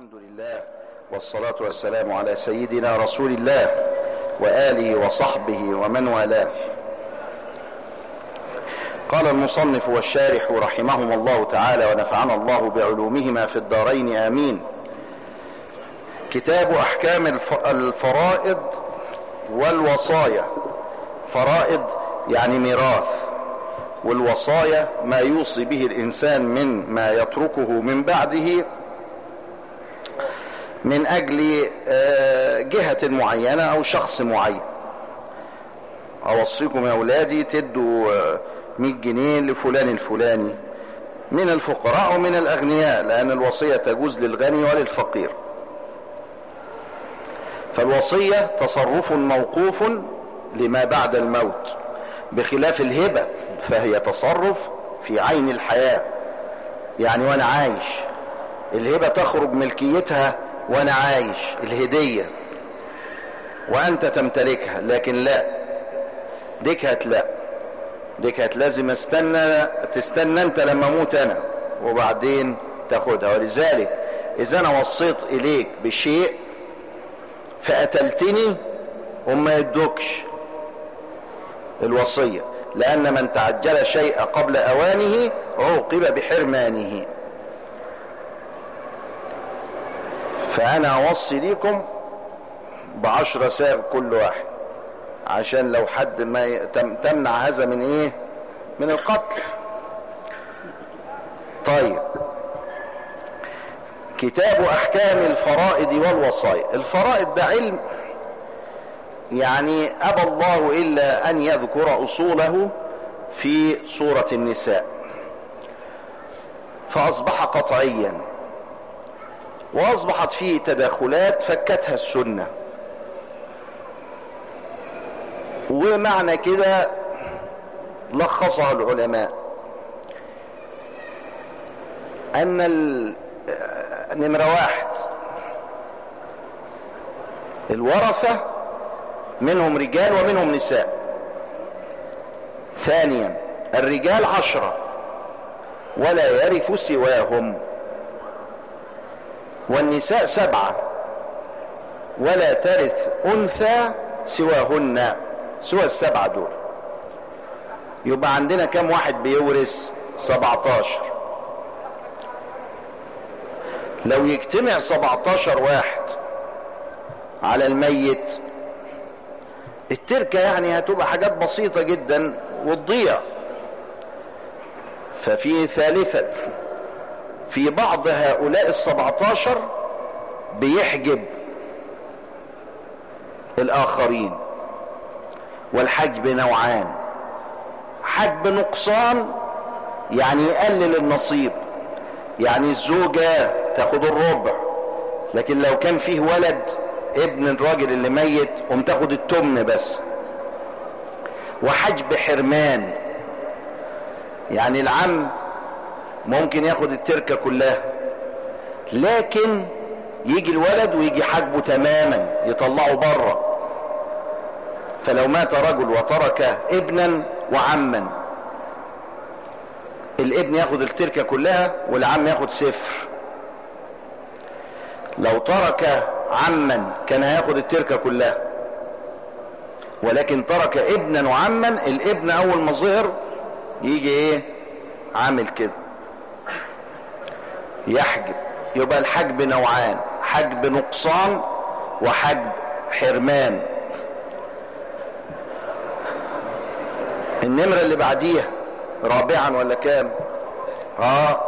الحمد لله والصلاة والسلام على سيدنا رسول الله وآله وصحبه ومن والاه قال المصنف والشارح رحمهم الله تعالى ونفعنا الله بعلومهما في الدارين آمين كتاب أحكام الفرائض والوصايا فرائض يعني ميراث والوصايا ما يوصي به الإنسان من ما يتركه من بعده من أجل جهة معينة أو شخص معين أوصيكم يا أولادي تدوا 100 جنيه لفلان الفلاني من الفقراء ومن الأغنياء لأن الوصية تجوز للغني وللفقير فالوصية تصرف موقوف لما بعد الموت بخلاف الهبة فهي تصرف في عين الحياة يعني وانا عايش الهبة تخرج ملكيتها وانا عايش الهدية وانت تمتلكها لكن لا ديك هات لا ديك هات لازم استنى تستنى انت لما اموت انا وبعدين تاخدها ولذلك اذا انا وصيت اليك بشيء فقتلتني وما يدوكش الوصية لأن من تعجل شيء قبل أوانه عوقب بحرمانه فأنا أوصي لكم بعشر ساغ كل واحد عشان لو حد ما تمنع هذا من ايه من القتل طيب كتاب احكام الفرائض والوصايا الفرائض ده علم يعني أبى الله إلا أن يذكر أصوله في سورة النساء فأصبح قطعيا وأصبحت فيه تداخلات فكتها السنة ومعنى كده لخصها العلماء أن نمرة واحد الورثة منهم رجال ومنهم نساء ثانيا الرجال عشرة ولا يرث سواهم والنساء سبعة ولا ترث أنثى سواهن سوى السبعة دول يبقى عندنا كم واحد بيورث سبعتاشر لو يجتمع سبعتاشر واحد على الميت التركة يعني هتبقى حاجات بسيطة جدا وتضيع ففي ثالثا في بعض هؤلاء السبعتاشر بيحجب الآخرين والحجب نوعان حجب نقصان يعني يقلل النصيب يعني الزوجة تاخد الربع لكن لو كان فيه ولد ابن الراجل اللي ميت قوم تاخد التمن بس وحجب حرمان يعني العم ممكن ياخد التركة كلها لكن يجي الولد ويجي حجبه تماما يطلعه بره فلو مات رجل وترك ابنا وعما الابن ياخد التركة كلها والعم ياخد صفر لو ترك عما كان هياخد التركة كلها ولكن ترك ابنا وعما الابن اول ما ظهر يجي ايه عامل كده يحجب يبقى الحجب نوعان حجب نقصان وحجب حرمان النمرة اللي بعديها رابعا ولا كام اه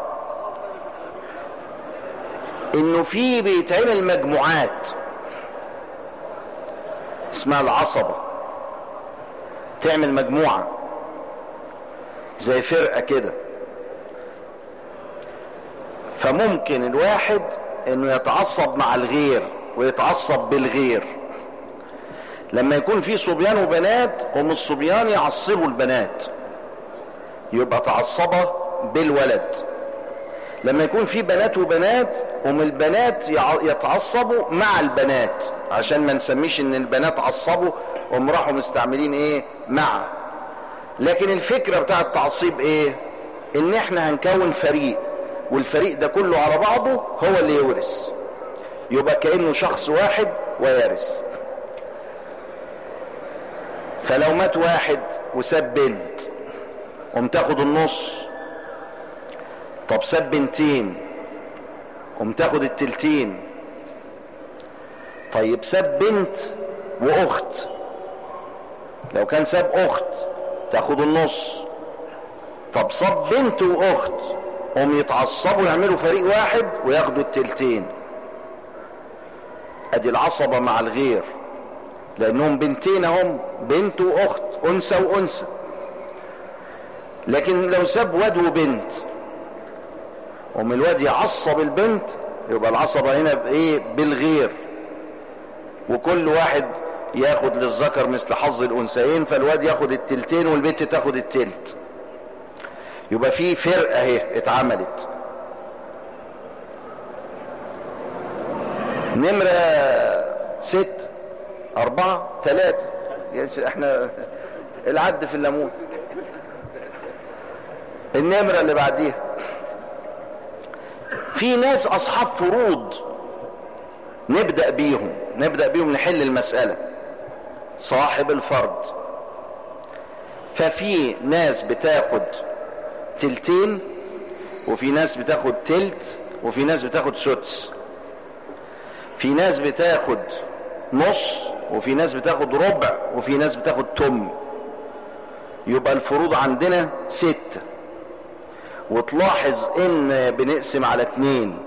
انه في بيتعمل مجموعات اسمها العصبة تعمل مجموعة زي فرقة كده فممكن الواحد انه يتعصب مع الغير ويتعصب بالغير لما يكون في صبيان وبنات هم الصبيان يعصبوا البنات يبقى تعصبة بالولد لما يكون في بنات وبنات هم البنات يتعصبوا مع البنات عشان ما نسميش ان البنات عصبوا هم راحوا مستعملين ايه مع لكن الفكرة بتاع التعصيب ايه ان احنا هنكون فريق والفريق ده كله على بعضه هو اللي يورث يبقى كأنه شخص واحد ويرث فلو مات واحد وساب بنت قوم تاخد النص طب ساب بنتين قوم تاخد التلتين طيب ساب بنت واخت لو كان ساب اخت تاخد النص طب صاب بنت واخت هم يتعصبوا يعملوا فريق واحد وياخدوا التلتين ادي العصبة مع الغير لانهم بنتين هم بنت واخت انثى وانثى لكن لو ساب واد وبنت ام الواد يعصب البنت يبقى العصبة هنا بايه بالغير وكل واحد ياخد للذكر مثل حظ الانثيين فالواد ياخد التلتين والبنت تاخد التلت يبقى في فرقة اهي اتعملت نمرة ست اربعة ثلاثة يعني احنا العد في الليمون النمرة اللي بعديها في ناس اصحاب فروض نبدأ بيهم نبدأ بيهم نحل المسألة صاحب الفرض ففي ناس بتاخد تلتين وفي ناس بتاخد تلت وفي ناس بتاخد سدس في ناس بتاخد نص وفي ناس بتاخد ربع وفي ناس بتاخد تم يبقى الفروض عندنا ستة وتلاحظ ان بنقسم على اتنين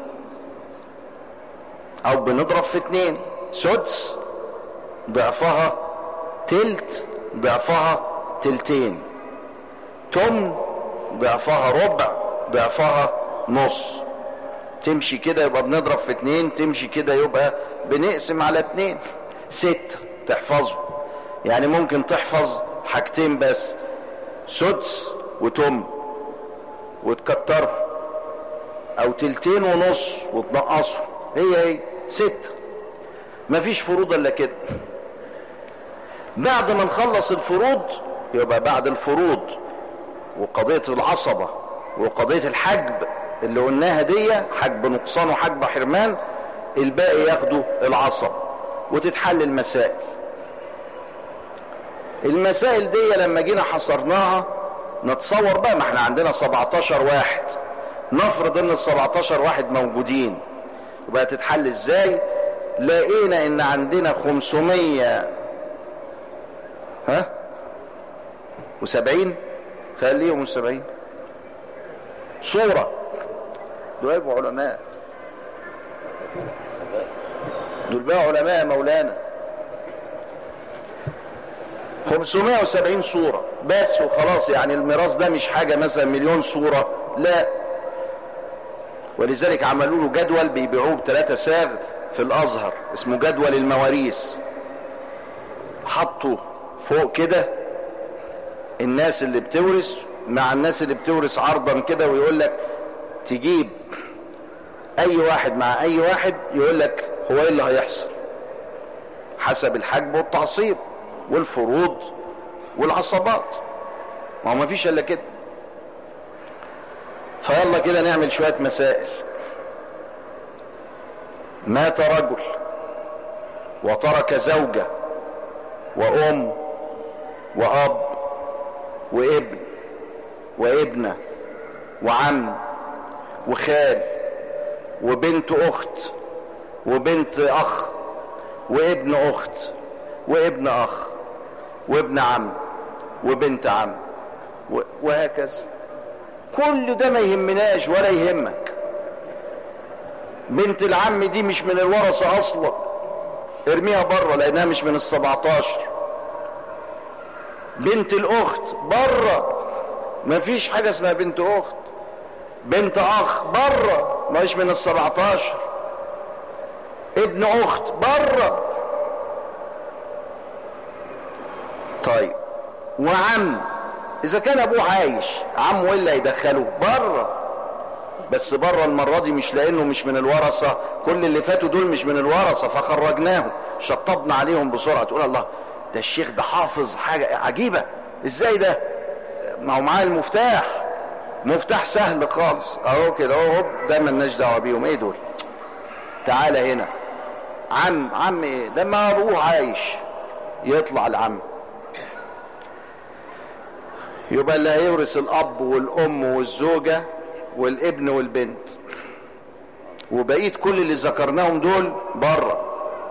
او بنضرب في اتنين سدس ضعفها تلت ضعفها تلتين تم ضعفها ربع ضعفها نص تمشي كده يبقى بنضرب في اتنين تمشي كده يبقى بنقسم على اتنين ست تحفظه يعني ممكن تحفظ حاجتين بس سدس وتم وتكترها او تلتين ونص وتنقصه هي هي ست مفيش فروض الا كده بعد ما نخلص الفروض يبقى بعد الفروض وقضية العصبة وقضية الحجب اللي قلناها دي حجب نقصان وحجب حرمان الباقي ياخدوا العصب وتتحل المسائل المسائل دي لما جينا حصرناها نتصور بقى ما احنا عندنا 17 واحد نفرض ان ال 17 واحد موجودين يبقى تتحل ازاي لقينا ان عندنا 500 ها وسبعين خليهم سبعين صورة دول يبقوا علماء دول بقى علماء مولانا 570 صورة بس وخلاص يعني الميراث ده مش حاجة مثلا مليون صورة لا ولذلك عملوا له جدول بيبيعوه بثلاثة ساغ في الازهر اسمه جدول المواريث حطوا فوق كده الناس اللي بتورث مع الناس اللي بتورث عرضا كده ويقول لك تجيب اي واحد مع اي واحد يقول لك هو ايه اللي هيحصل حسب الحجب والتعصيب والفروض والعصبات ما هو ما فيش الا كده فيلا كده نعمل شوية مسائل مات رجل وترك زوجة وام واب وابن وابنة وعم وخال وبنت اخت وبنت اخ وابن اخت وابن اخ وابن عم وبنت عم وهكذا كل ده ما يهمناش ولا يهمك بنت العم دي مش من الورثة اصلا ارميها بره لانها مش من السبعتاشر بنت الاخت بره مفيش حاجة اسمها بنت اخت بنت اخ بره مش من السبعتاشر ابن اخت بره طيب وعم اذا كان ابوه عايش عمه ايه اللي هيدخله بره بس بره المرة دي مش لانه مش من الورثة كل اللي فاتوا دول مش من الورثة فخرجناهم شطبنا عليهم بسرعة تقول الله ده الشيخ ده حافظ حاجة عجيبة ازاي ده ما هو معاه المفتاح مفتاح سهل خالص اهو كده اهو ده ملناش دعوه بيهم ايه دول تعالى هنا عم عم ايه لما ابوه عايش يطلع العم يبقى اللي هيورث الاب والام والزوجه والابن والبنت وبقيت كل اللي ذكرناهم دول بره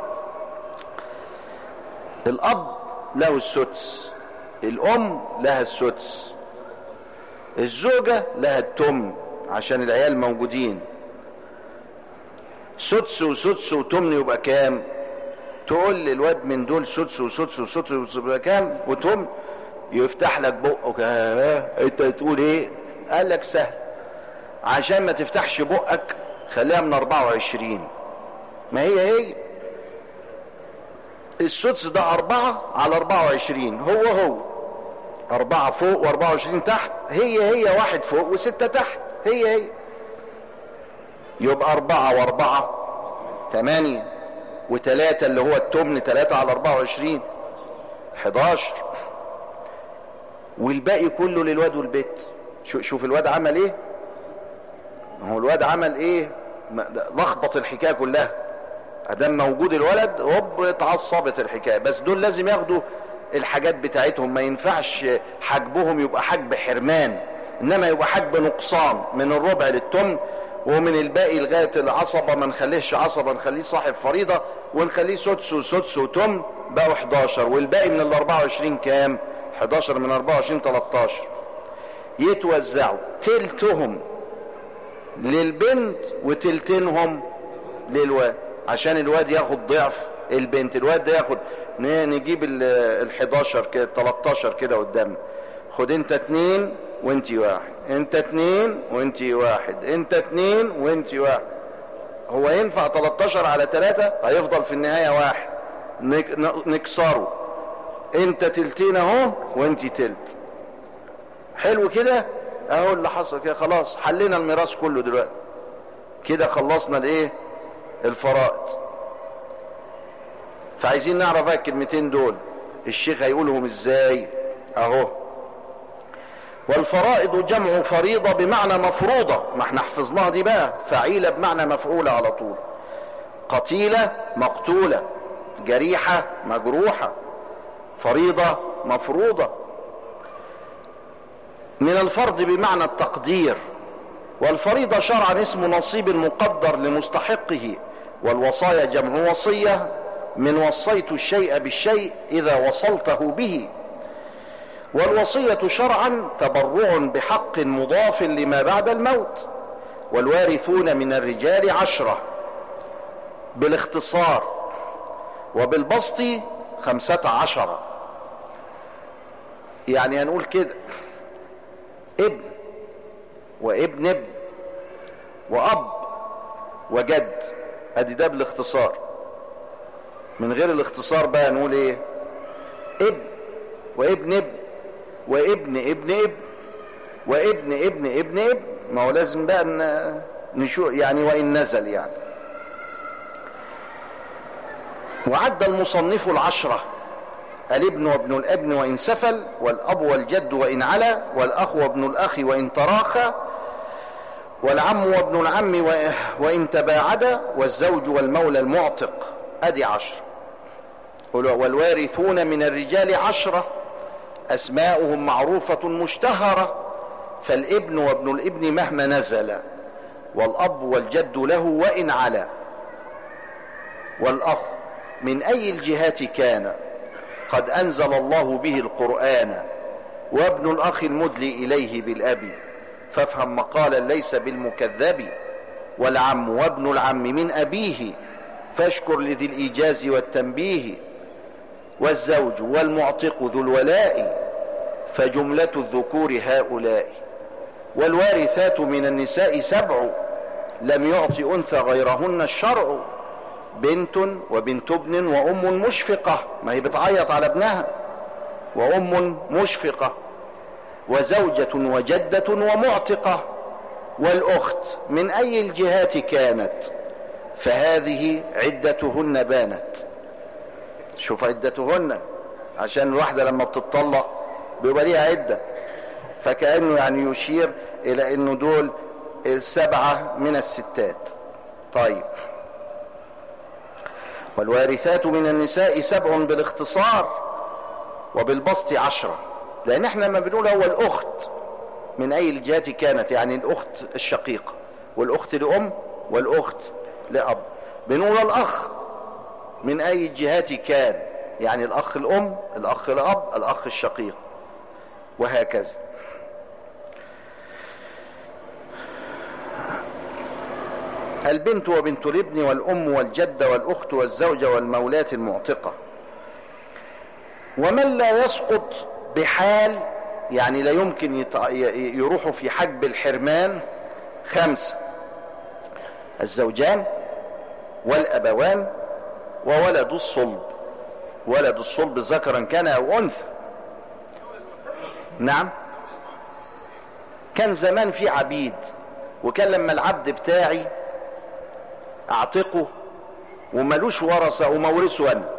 الاب له السدس الام لها السدس الزوجة لها التمن عشان العيال موجودين سدس وسدس وتمن يبقى كام تقول للواد من دول سدس وسدس وسدس يبقى كام وتمن يفتح لك بقك ها انت تقول ايه قال لك سهل عشان ما تفتحش بقك خليها من 24 ما هي هي السدس ده أربعة على أربعة وعشرين هو هو أربعة فوق وأربعة وعشرين تحت هي هي واحد فوق وستة تحت هي هي يبقى أربعة وأربعة تمانية وتلاتة اللي هو التمن تلاتة على أربعة وعشرين حداشر والباقي كله للواد والبيت شوف الواد عمل ايه ما هو الواد عمل ايه لخبط الحكايه كلها ادام موجود الولد هوب اتعصبت الحكايه بس دول لازم ياخدوا الحاجات بتاعتهم ما ينفعش حجبهم يبقى حجب حرمان انما يبقى حجب نقصان من الربع للتمن ومن الباقي لغايه العصبه ما نخليهش عصبه نخليه صاحب فريضه ونخليه سدس وسدس وتمن بقوا 11 والباقي من ال 24 كام 11 من 24 13 يتوزعوا تلتهم للبنت وتلتينهم للواد عشان الواد ياخد ضعف البنت الواد ده ياخد نجيب ال 11 كده 13 كده قدام خد انت اتنين وانت واحد انت اتنين وانت واحد انت اتنين وانت واحد هو ينفع 13 على 3 هيفضل في النهاية واحد نكسره انت تلتين اهو وانت تلت حلو كده اهو اللي حصل كده خلاص حلينا الميراث كله دلوقتي كده خلصنا الايه الفرائض فعايزين نعرف بقى الكلمتين دول الشيخ هيقولهم ازاي اهو والفرائض جمع فريضة بمعنى مفروضة ما احنا حفظناها دي بقى فعيلة بمعنى مفعولة على طول قتيلة مقتولة جريحة مجروحة فريضة مفروضة من الفرض بمعنى التقدير والفريضة شرعا اسم نصيب مقدر لمستحقه والوصايا جمع وصية من وصيت الشيء بالشيء إذا وصلته به والوصية شرعا تبرع بحق مضاف لما بعد الموت والوارثون من الرجال عشرة بالاختصار وبالبسط خمسة عشر يعني هنقول كده ابن وابن ابن واب وجد ادي ده بالاختصار من غير الاختصار بقى نقول ايه ابن وابن ابن وابن ابن ابن وابن ابن ابن ابن ما هو لازم بقى نشوف يعني وان نزل يعني وعد المصنف العشرة الابن وابن الابن وإن سفل والأب والجد وإن علا والأخ وابن الأخ وإن تراخى والعم وابن العم وإن تباعدا والزوج والمولى المعتق أدي عشر والوارثون من الرجال عشرة أسماؤهم معروفة مشتهرة فالابن وابن الابن مهما نزل والأب والجد له وإن علا والأخ من أي الجهات كان قد أنزل الله به القرآن وابن الأخ المدلي إليه بالأب فافهم مقالا ليس بالمكذب والعم وابن العم من أبيه فاشكر لذي الإيجاز والتنبيه والزوج والمعتق ذو الولاء فجملة الذكور هؤلاء والوارثات من النساء سبع لم يعط أنثى غيرهن الشرع بنت وبنت ابن وأم مشفقة ما هي بتعيط على ابنها وأم مشفقة وزوجة وجدة ومعتقة والأخت من أي الجهات كانت فهذه عدتهن بانت شوف عدتهن عشان الواحدة لما بتطلق بيبقى ليها عدة فكأنه يعني يشير الى انه دول السبعة من الستات طيب والوارثات من النساء سبع بالاختصار وبالبسط عشرة لان احنا لما بنقول هو الاخت من اي الجهات كانت يعني الاخت الشقيقة والاخت لام والاخت لاب بنقول الاخ من اي الجهات كان يعني الاخ الام الاخ الاب الاخ الشقيق وهكذا البنت وبنت الابن والأم والجدة والأخت والزوجة والمولاة المعتقة ومن لا يسقط بحال يعني لا يمكن يروح في حجب الحرمان خمسة الزوجان والأبوان وولد الصلب ولد الصلب ذكرا كان أو أنثى نعم كان زمان في عبيد وكان لما العبد بتاعي اعتقه وملوش ورثة ومورثه انا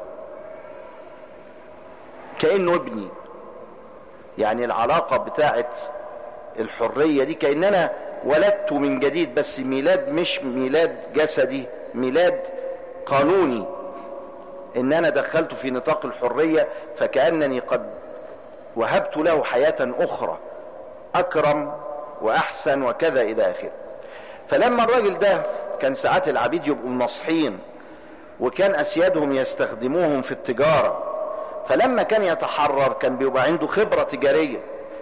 كأنه ابني يعني العلاقة بتاعت الحرية دي كأن انا ولدت من جديد بس ميلاد مش ميلاد جسدي ميلاد قانوني ان انا دخلته في نطاق الحرية فكأنني قد وهبت له حياة اخرى اكرم واحسن وكذا الى اخره فلما الراجل ده كان ساعات العبيد يبقوا منصحين وكان اسيادهم يستخدموهم في التجارة فلما كان يتحرر كان بيبقى عنده خبرة تجارية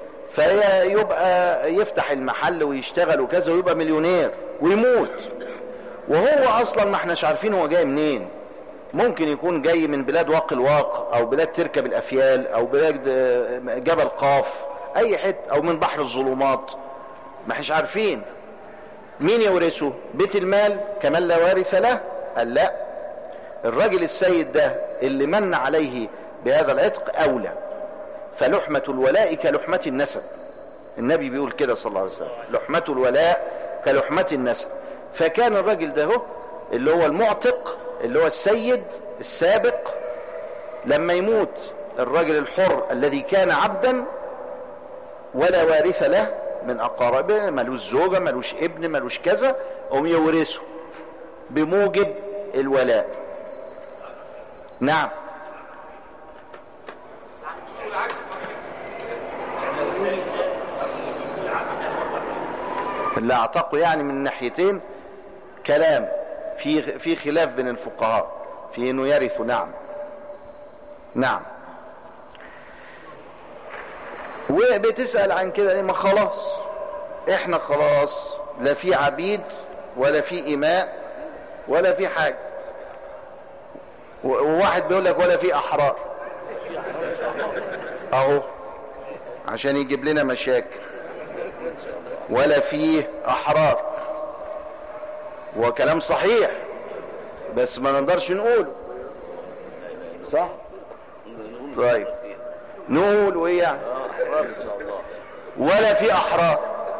فيبقى يفتح المحل ويشتغل وكذا ويبقى مليونير ويموت وهو اصلا ما احناش عارفين هو جاي منين ممكن يكون جاي من بلاد واق الواق او بلاد تركب الافيال او بلاد جبل قاف اي حته او من بحر الظلمات ما احناش عارفين مين يورثه بيت المال كمان لا وارث له قال لا الراجل السيد ده اللي من عليه بهذا العتق اولى فلحمة الولاء كلحمة النسب النبي بيقول كده صلى الله عليه وسلم لحمة الولاء كلحمة النسب فكان الراجل ده هو اللي هو المعتق اللي هو السيد السابق لما يموت الراجل الحر الذي كان عبدا ولا وارث له من اقاربه ملوش زوجة ملوش ابن ملوش كذا هم يورثه بموجب الولاء نعم اللي اعتقوا يعني من ناحيتين كلام في في خلاف بين الفقهاء في انه يرث نعم نعم وبتسأل عن كده ما خلاص احنا خلاص لا في عبيد ولا في إماء ولا في حاجة وواحد بيقول لك ولا في أحرار اهو عشان يجيب لنا مشاكل ولا فيه أحرار وكلام صحيح بس ما نقدرش نقوله صح طيب نقول وايه يعني ولا في احرار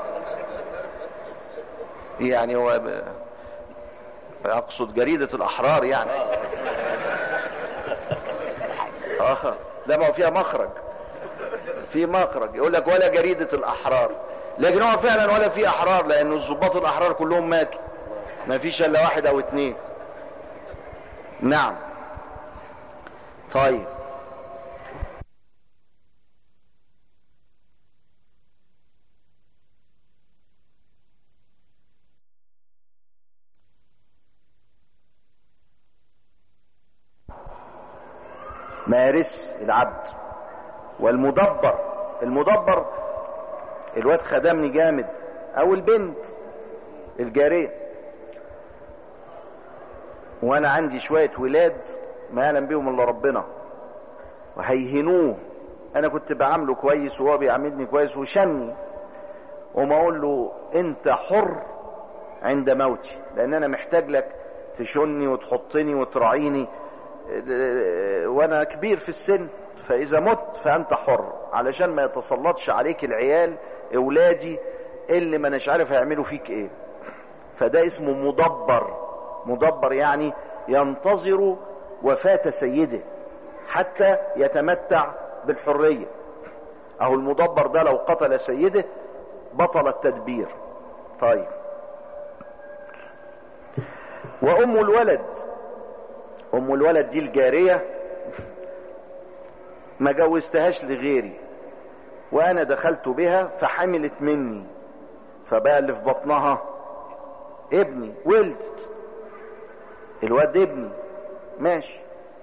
يعني هو ب... اقصد جريدة الاحرار يعني اه لا ما هو فيها مخرج في مخرج يقول لك ولا جريدة الاحرار لكن هو فعلا ولا في احرار لان الضباط الاحرار كلهم ماتوا ما فيش الا واحد او اتنين نعم طيب مارس العبد والمدبر المدبر الواد خدمني جامد او البنت الجارية وانا عندي شوية ولاد ما يعلم بيهم الا ربنا وهيهنوه انا كنت بعامله كويس وهو بيعاملني كويس وشني وما اقول له انت حر عند موتي لان انا محتاج لك تشني وتحطني وتراعيني وانا كبير في السن فاذا مت فانت حر علشان ما يتسلطش عليك العيال اولادي اللي ما نش عارف هيعملوا فيك ايه فده اسمه مدبر مدبر يعني ينتظر وفاة سيده حتى يتمتع بالحرية اهو المدبر ده لو قتل سيده بطل التدبير طيب وام الولد ام الولد دي الجارية ما جوزتهاش لغيري وانا دخلت بها فحملت مني فبقى اللي في بطنها ابني ولدت الواد ابني ماشي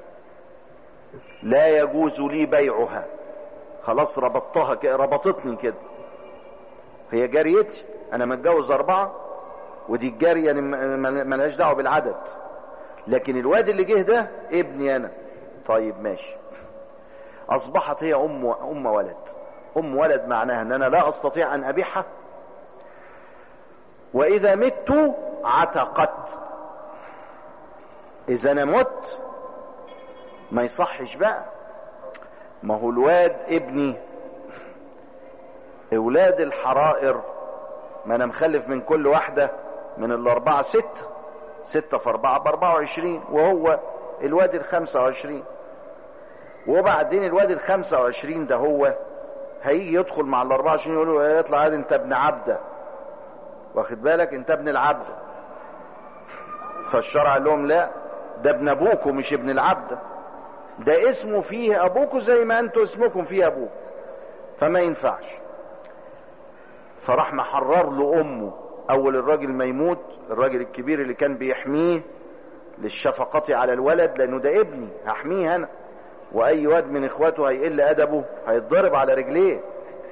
لا يجوز لي بيعها خلاص ربطتها كده ربطتني كده هي جاريتي انا متجوز اربعة ودي الجارية يعني ملهاش دعوة بالعدد لكن الواد اللي جه ده ابني انا طيب ماشي اصبحت هي ام ام ولد ام ولد معناها ان انا لا استطيع ان ابيعها واذا مت عتقت اذا انا مت ما يصحش بقى ما هو الواد ابني اولاد الحرائر ما انا مخلف من كل واحدة من الاربعة ستة ستة في اربعة باربعة وعشرين وهو الواد الخمسة وعشرين وبعدين الواد الخمسة وعشرين ده هو هيجي يدخل مع الاربعة وعشرين يقولوا يطلع هذا انت ابن عبده واخد بالك انت ابن العبد فالشرع قال لهم لا ده ابن ابوكم مش ابن العبد ده اسمه فيه ابوكم زي ما انتوا اسمكم فيه ابوك فما ينفعش فراح محرر له امه اول الراجل ما يموت الراجل الكبير اللي كان بيحميه للشفقة على الولد لانه ده ابني هحميه انا واي واد من اخواته هيقل ادبه هيتضرب على رجليه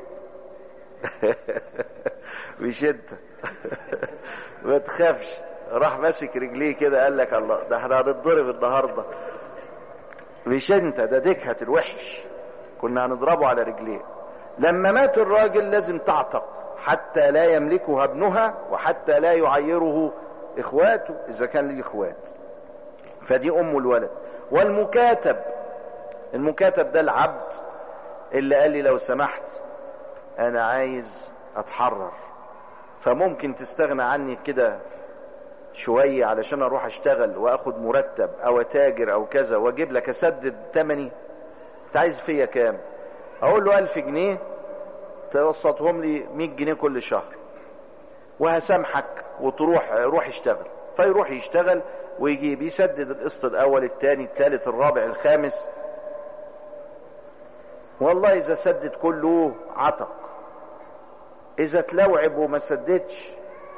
مش انت ما تخافش راح ماسك رجليه كده قال لك الله ده احنا هنتضرب النهارده مش انت ده دكهة الوحش كنا هنضربه على رجليه لما مات الراجل لازم تعتق حتى لا يملكها ابنها وحتى لا يعيره اخواته اذا كان ليه اخوات فدي ام الولد والمكاتب المكاتب ده العبد اللي قال لي لو سمحت انا عايز اتحرر فممكن تستغنى عني كده شوية علشان اروح اشتغل واخد مرتب او اتاجر او كذا واجيب لك اسدد تمني انت عايز فيا كام اقول له الف جنيه توسطهم لي 100 جنيه كل شهر وهسامحك وتروح روح اشتغل فيروح يشتغل ويجيب يسدد القسط الاول الثاني الثالث الرابع الخامس والله اذا سدد كله عتق اذا تلوعب وما سددش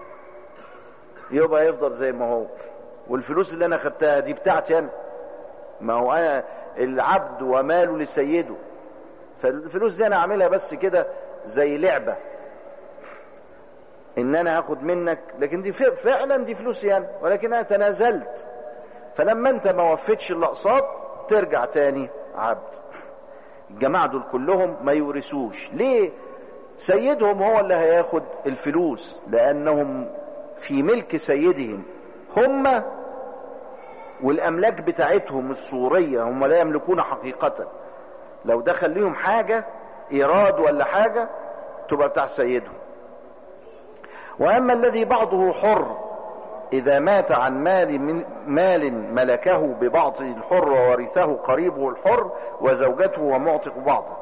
يبقى يفضل زي ما هو والفلوس اللي انا خدتها دي بتاعتي انا ما هو انا العبد وماله لسيده فالفلوس دي انا اعملها بس كده زي لعبة ان انا هاخد منك لكن دي فعلا دي فلوسي انا ولكن انا تنازلت فلما انت ما وفيتش الاقساط ترجع تاني عبد الجماعة دول كلهم ما يورثوش ليه سيدهم هو اللي هياخد الفلوس لانهم في ملك سيدهم هم والاملاك بتاعتهم الصورية هم لا يملكون حقيقة لو دخل ليهم حاجة ايراد ولا حاجة تبقى بتاع سيدهم واما الذي بعضه حر اذا مات عن مال من مال ملكه ببعض الحر وورثه قريبه الحر وزوجته ومعتق بعضه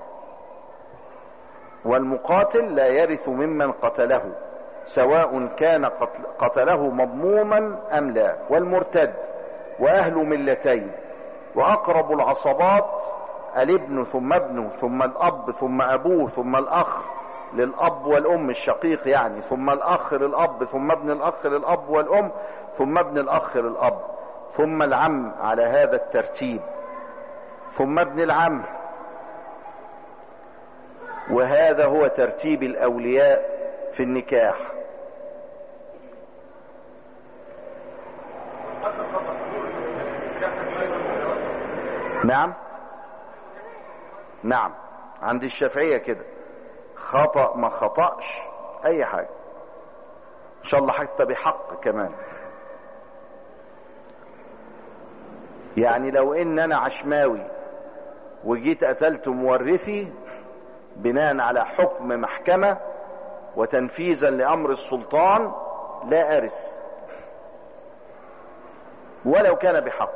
والمقاتل لا يرث ممن قتله سواء كان قتله مضموما ام لا والمرتد واهل ملتين واقرب العصبات الابن ثم ابنه ثم الاب ثم ابوه ثم الاخ للاب والام الشقيق يعني ثم الاخ للاب ثم ابن الاخ للاب والام ثم ابن الاخ للاب ثم العم على هذا الترتيب ثم ابن العم وهذا هو ترتيب الاولياء في النكاح نعم نعم عند الشافعية كده خطأ ما خطأش اي حاجة ان شاء الله حتى بحق كمان يعني لو ان انا عشماوي وجيت قتلت مورثي بناء على حكم محكمة وتنفيذا لامر السلطان لا ارث ولو كان بحق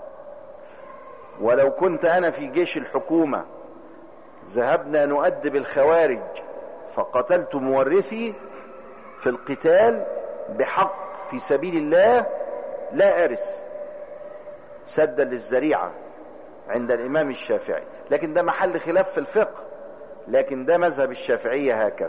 ولو كنت انا في جيش الحكومة ذهبنا نؤدب الخوارج فقتلت مورثي في القتال بحق في سبيل الله لا أرث سدا للذريعة عند الإمام الشافعي لكن ده محل خلاف في الفقه لكن ده مذهب الشافعية هكذا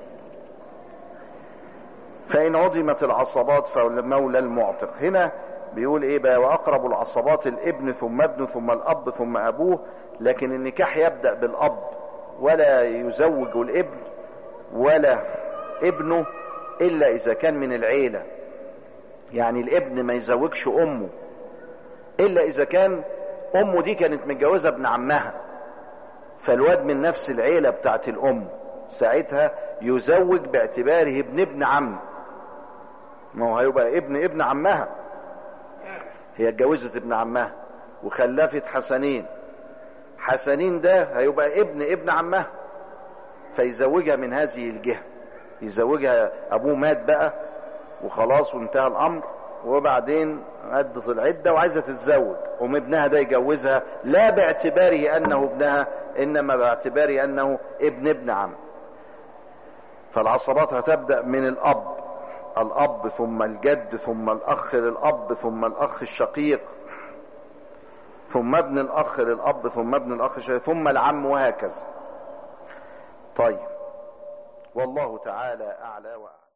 فإن عظمت العصبات فمولى المعتق هنا بيقول ايه بقى واقرب العصبات الابن ثم ابنه ثم الاب ثم ابوه لكن النكاح يبدأ بالاب ولا يزوج الابن ولا ابنه الا اذا كان من العيلة يعني الابن ما يزوجش امه الا اذا كان امه دي كانت متجوزة ابن عمها فالواد من نفس العيلة بتاعت الام ساعتها يزوج باعتباره ابن ابن عم ما هو هيبقى ابن ابن عمها هي اتجوزت ابن عمها وخلفت حسنين حسنين ده هيبقى ابن ابن عمها فيزوجها من هذه الجهة يزوجها ابوه مات بقى وخلاص وانتهى الامر وبعدين عدت العدة وعايزة تتزوج قوم ابنها ده يجوزها لا باعتباره انه ابنها انما باعتباره انه ابن ابن عم فالعصبات هتبدأ من الاب الاب ثم الجد ثم الاخ للاب ثم الاخ الشقيق ثم ابن الاخ للاب ثم ابن الاخ الشقيق ثم العم وهكذا طيب والله تعالى اعلى واعلم